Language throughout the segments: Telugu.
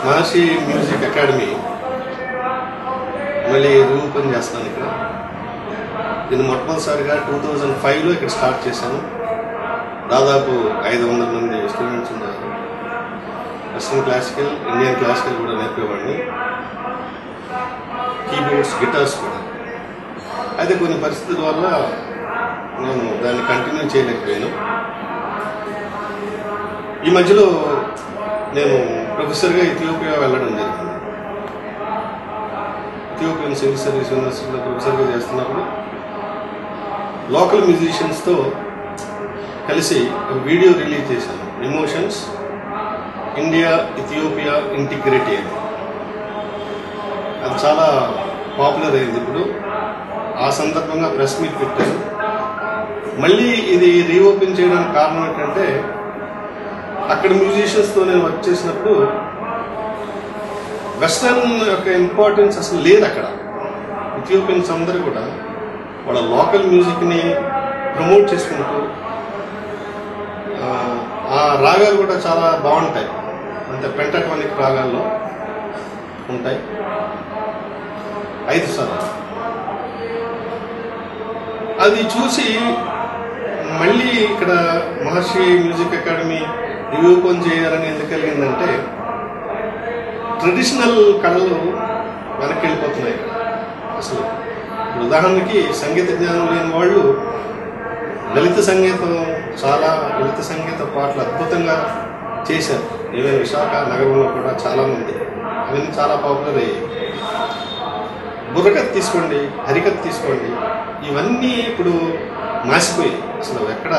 మహర్షి మ్యూజిక్ అకాడమీ మళ్ళీ రూపం చేస్తాను ఇక్కడ దీన్ని మొట్టమొదటిసారిగా టూ థౌజండ్ ఫైవ్లో ఇక్కడ స్టార్ట్ చేశాను దాదాపు ఐదు వందల మంది స్టూడెంట్స్ ఉన్నారు వెస్ట్రన్ క్లాసికల్ ఇండియన్ క్లాసికల్ కూడా నేర్పేవాడిని కీబోర్డ్స్ గిటార్స్ కూడా అయితే కొన్ని పరిస్థితుల వల్ల నేను దాన్ని కంటిన్యూ చేయలేకపోయాను ఈ మధ్యలో నేను ప్రొఫెసర్గా ఇథియోపియా వెళ్ళడం జరిగింది ఇథియోపియన్ సివిల్ సర్వీస్ యూనివర్సిటీలో ప్రొఫెసర్గా చేస్తున్నప్పుడు లోకల్ మ్యూజిషియన్స్తో కలిసి ఒక వీడియో రిలీజ్ చేశాను ఎమోషన్స్ ఇండియా ఇథియోపియా ఇంటిగ్రిటీ అని అది చాలా పాపులర్ అయింది ఇప్పుడు ఆ సందర్భంగా ప్రెస్ మీట్ పెట్టాను మళ్ళీ ఇది రీఓపెన్ చేయడానికి కారణం ఏంటంటే అక్కడ మ్యూజిషియన్స్తో నేను వర్క్ చేసినప్పుడు వెస్టర్న్ యొక్క ఇంపార్టెన్స్ అసలు లేదు అక్కడ ఇథియోపియన్స్ అందరూ కూడా వాళ్ళ లోకల్ మ్యూజిక్ని ప్రమోట్ చేసుకుంటూ ఆ, ఆ రాగాలు కూడా చాలా బాగుంటాయి అంటే పెంటటానిక్ రాగాల్లో ఉంటాయి ఐదు సార్లు అది చూసి మళ్ళీ ఇక్కడ మహర్షి మ్యూజిక్ అకాడమీ రివ్యూపన్ చేయాలని ఎందుకు కలిగిందంటే ట్రెడిషనల్ కళలు వెనక్కి వెళ్ళిపోతున్నాయి అసలు ఇప్పుడు ఉదాహరణకి సంగీత జ్ఞానం లేని వాళ్ళు లలిత సంగీతం చాలా లలిత సంగీత పాటలు అద్భుతంగా చేశారు ఈవెన్ విశాఖ నగరంలో కూడా చాలా మంది అవన్నీ చాలా పాపులర్ అయ్యాయి బుర్రకథ తీసుకోండి హరికథ తీసుకోండి ఇవన్నీ ఇప్పుడు మాసిపోయాయి అసలు ఎక్కడ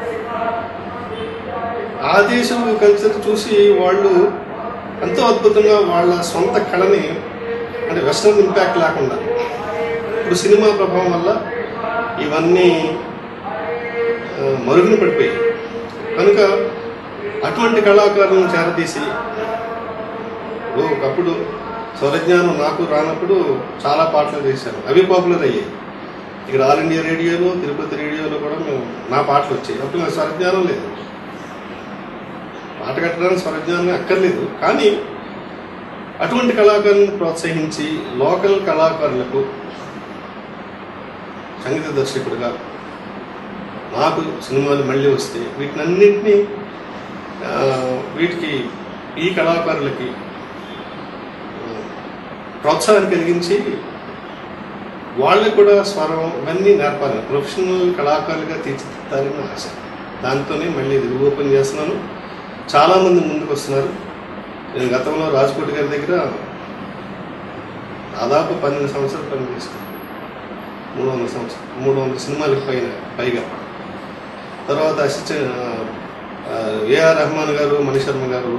ఆ దేశం కల్చర్ చూసి వాళ్ళు ఎంతో అద్భుతంగా వాళ్ళ సొంత కళని అంటే వెస్ట్రన్ ఇంపాక్ట్ లేకుండా ఇప్పుడు సినిమా ప్రభావం వల్ల ఇవన్నీ ఆ, మరుగున పడిపోయాయి కనుక అటువంటి కళాకారులను చేరదీసి ఓ ఒకప్పుడు స్వరజ్ఞానం నాకు రానప్పుడు చాలా పాటలు చేశాను అవి పాపులర్ అయ్యాయి ఇక్కడ ఆల్ ఇండియా రేడియోలో తిరుపతి రేడియోలో కూడా మేము నా పాటలు వచ్చాయి అప్పుడు నాకు స్వరజ్ఞానం లేదు పాట కట్టడానికి స్వరజ్ఞానం అక్కర్లేదు కానీ అటువంటి కళాకారులను ప్రోత్సహించి లోకల్ కళాకారులకు సంగీత దర్శకుడిగా నాకు సినిమాలు మళ్ళీ వస్తే వీటినన్నింటినీ ఆ, వీటికి ఈ కళాకారులకి ఆ, ప్రోత్సాహం కలిగించి వాళ్ళకి కూడా స్వరం ఇవన్నీ నేర్పాలి ప్రొఫెషనల్ కళాకారులుగా తీర్చిదిద్దాలని ఆశ దాంతోనే మళ్ళీ ఇది ఓపెన్ చేస్తున్నాను చాలామంది ముందుకు వస్తున్నారు నేను గతంలో రాజ్కోట్ గారి దగ్గర దాదాపు పన్నెండు సంవత్సరాలు పనిచేశాను మూడు వందల సంవత్సరం మూడు వందల సినిమాలకు పైన పైగా తర్వాత అసిస్టెంట్ ఏఆర్ రెహమాన్ గారు మణిశర్మ గారు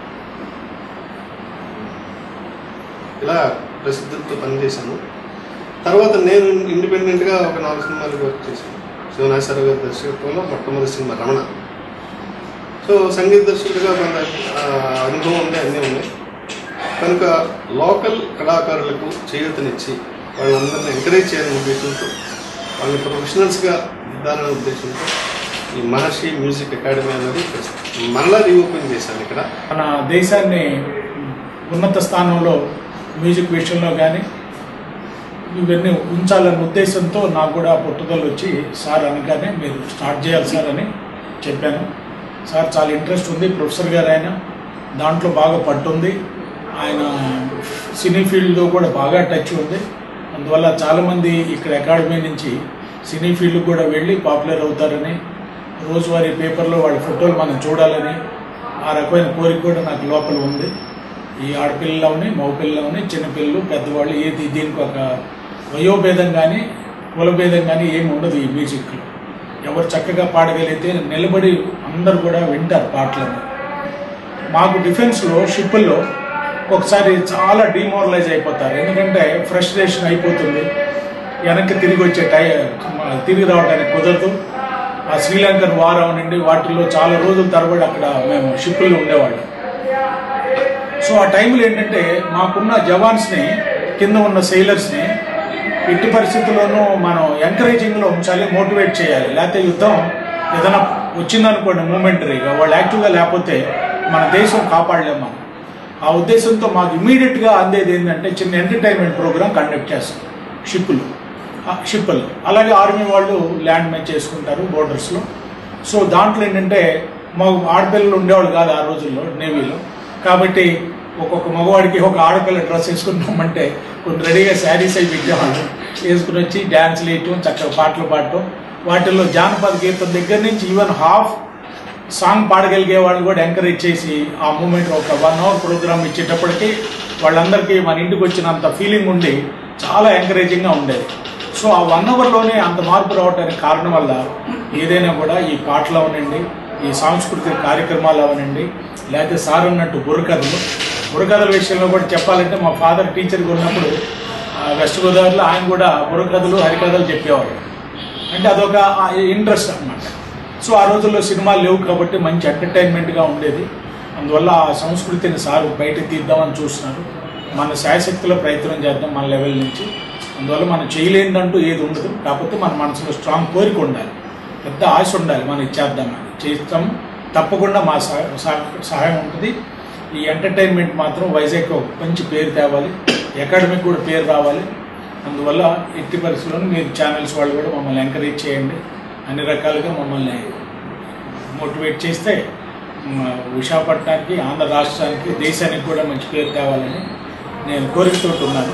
ఇలా ప్రసిద్ధులతో పనిచేశాను తర్వాత నేను ఇండిపెండెంట్గా ఒక నాలుగు సినిమాలకు వర్క్ చేశాను శివనాశ్వర గారి దర్శకత్వంలో మొట్టమొదటి సినిమా రమణ సో సంగీత దర్శకుడిగా కొంత ఆ, అనుభవం ఉంది అన్నీ ఉన్నాయి కనుక లోకల్ కళాకారులకు చేయూతనిచ్చి వాళ్ళందరినీ ఎంకరేజ్ చేయాలనే ఉద్దేశంతో వాళ్ళని ప్రొఫెషనల్స్గా దిద్దాలనే ఉద్దేశంతో ఈ మహర్షి మ్యూజిక్ అకాడమీ అనేది మళ్ళా రీఓపెన్ చేశాను ఇక్కడ మన దేశాన్ని ఉన్నత స్థానంలో మ్యూజిక్ విషయంలో కానీ ఇవన్నీ ఉంచాలనే ఉద్దేశంతో నాకు కూడా పట్టుదల వచ్చి సార్ అనగానే మీరు స్టార్ట్ చేయాలి సార్ అని చెప్పాను సార్ చాలా ఇంట్రెస్ట్ ఉంది ప్రొఫెసర్ గారు ఆయన దాంట్లో బాగా పట్టుంది ఆయన సినీ ఫీల్డ్లో కూడా బాగా టచ్ ఉంది అందువల్ల చాలామంది ఇక్కడ అకాడమీ నుంచి సినీ ఫీల్డ్ కూడా వెళ్ళి పాపులర్ అవుతారని రోజువారీ పేపర్లో వాళ్ళ ఫోటోలు మనం చూడాలని ఆ రకమైన కోరిక కూడా నాకు లోపల ఉంది ఈ ఆడపిల్లలోని మగపిల్లలోని చిన్నపిల్లలు పెద్దవాళ్ళు ఏది దీనికి ఒక వయోభేదం కానీ కులభేదం కానీ ఏమి ఉండదు ఈ మ్యూజిక్లో ఎవరు చక్కగా పాడగలిగితే నిలబడి అందరు కూడా వింటారు పాటలను మాకు డిఫెన్స్లో షిప్పుల్లో ఒకసారి చాలా డిమోరలైజ్ అయిపోతారు ఎందుకంటే ఫ్రస్ట్రేషన్ అయిపోతుంది వెనక్కి తిరిగి వచ్చే టై తిరిగి రావడానికి కుదరదు ఆ శ్రీలంకన్ వార్ అవనండి వాటిల్లో చాలా రోజుల తరబడి అక్కడ మేము షిప్పుల్లో ఉండేవాళ్ళం సో ఆ టైంలో ఏంటంటే మాకున్న జవాన్స్ని కింద ఉన్న సెయిలర్స్ని ఎట్టి పరిస్థితుల్లోనూ మనం ఎంకరేజింగ్లో ఉంచాలి మోటివేట్ చేయాలి లేకపోతే యుద్ధం ఏదైనా వచ్చిందనుకోండి మూమెంటరీగా వాళ్ళు యాక్టివ్గా లేకపోతే మన దేశం కాపాడలేం మనం ఆ ఉద్దేశంతో మాకు ఇమీడియట్గా అందేది ఏంటంటే చిన్న ఎంటర్టైన్మెంట్ ప్రోగ్రామ్ కండక్ట్ చేస్తాం షిప్పులు షిప్పులు అలాగే ఆర్మీ వాళ్ళు ల్యాండ్ మ్యాచ్ చేసుకుంటారు బోర్డర్స్లో సో దాంట్లో ఏంటంటే మా ఆడపిల్లలు ఉండేవాళ్ళు కాదు ఆ రోజుల్లో నేవీలో కాబట్టి ఒక్కొక్క మగవాడికి ఒక ఆడపిల్ల డ్రెస్ వేసుకున్నామంటే కొన్ని రెడీగా శారీస్ అయి పెట్టేవాళ్ళు వేసుకుని వచ్చి డ్యాన్స్లు వేయటం చక్కగా పాటలు పాడటం వాటిల్లో జానపద గీతం దగ్గర నుంచి ఈవెన్ హాఫ్ సాంగ్ పాడగలిగే వాళ్ళు కూడా ఎంకరేజ్ చేసి ఆ మూమెంట్ ఒక వన్ అవర్ ప్రోగ్రామ్ ఇచ్చేటప్పటికి వాళ్ళందరికీ మన ఇంటికి వచ్చినంత ఫీలింగ్ ఉండి చాలా ఎంకరేజింగ్గా ఉండేది సో ఆ వన్ అవర్లోనే అంత మార్పు రావడానికి కారణం వల్ల ఏదైనా కూడా ఈ పాటలు అవనండి ఈ సాంస్కృతిక కార్యక్రమాలు అవనండి లేకపోతే సార్ ఉన్నట్టు బుర్రకథలు బుర్రకథల విషయంలో కూడా చెప్పాలంటే మా ఫాదర్ టీచర్గా ఉన్నప్పుడు ఆ, వెస్ట్ గోదావరిలో ఆయన కూడా బుర్రకథలు హరికథలు చెప్పేవాడు అంటే అదొక ఇంట్రెస్ట్ అన్నమాట సో ఆ రోజుల్లో సినిమాలు లేవు కాబట్టి మంచి ఎంటర్టైన్మెంట్గా ఉండేది అందువల్ల ఆ సంస్కృతిని సారు బయటకు తీద్దామని చూస్తున్నారు మన శాయశక్తిలో ప్రయత్నం చేద్దాం మన లెవెల్ నుంచి అందువల్ల మనం చేయలేనిదంటూ ఏది ఉండదు కాకపోతే మన మనసులో స్ట్రాంగ్ కోరిక ఉండాలి పెద్ద ఆశ ఉండాలి మనం ఇచ్చేద్దామని చేస్తాం తప్పకుండా మా సహ- సహ- సహాయం ఉంటుంది ఈ ఎంటర్టైన్మెంట్ మాత్రం వైజాగ్ ఒక మంచి పేరు తేవాలి అకాడమిక్ కూడా పేరు రావాలి అందువల్ల ఎట్టి పరిస్థితుల్లో మీరు ఛానల్స్ వాళ్ళు కూడా మమ్మల్ని ఎంకరేజ్ చేయండి అన్ని రకాలుగా మమ్మల్ని మోటివేట్ చేస్తే మ, విశాఖపట్నానికి ఆంధ్ర రాష్ట్రానికి దేశానికి కూడా మంచి పేరు తేవాలని నేను కోరికతో ఉన్నాను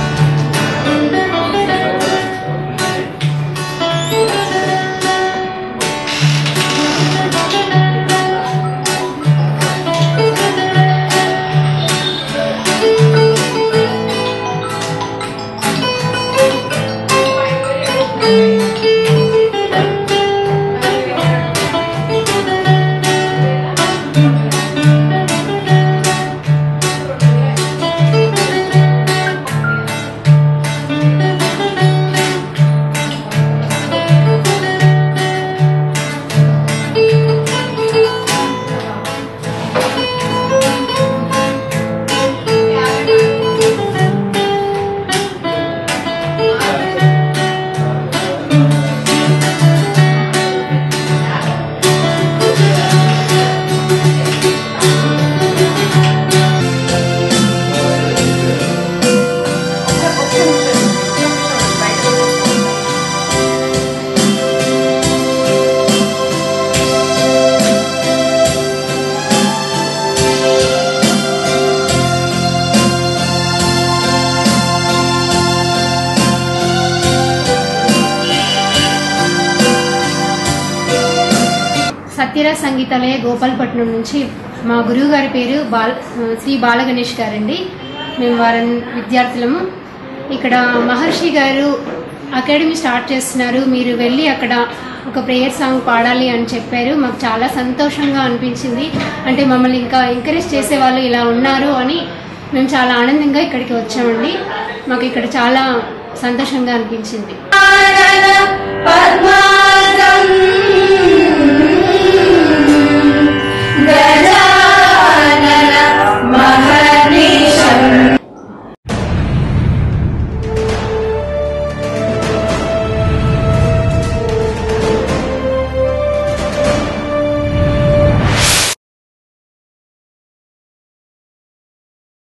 సత్యరాజ్ సంగీతాలయ గోపాలపట్నం నుంచి మా గురువు గారి పేరు బాల శ్రీ బాలగణేష్ గారండి మేము వారి విద్యార్థులము ఇక్కడ మహర్షి గారు అకాడమీ స్టార్ట్ చేస్తున్నారు మీరు వెళ్ళి అక్కడ ఒక ప్రేయర్ సాంగ్ పాడాలి అని చెప్పారు మాకు చాలా సంతోషంగా అనిపించింది అంటే మమ్మల్ని ఇంకా ఎంకరేజ్ చేసే వాళ్ళు ఇలా ఉన్నారు అని మేము చాలా ఆనందంగా ఇక్కడికి వచ్చామండి మాకు ఇక్కడ చాలా సంతోషంగా అనిపించింది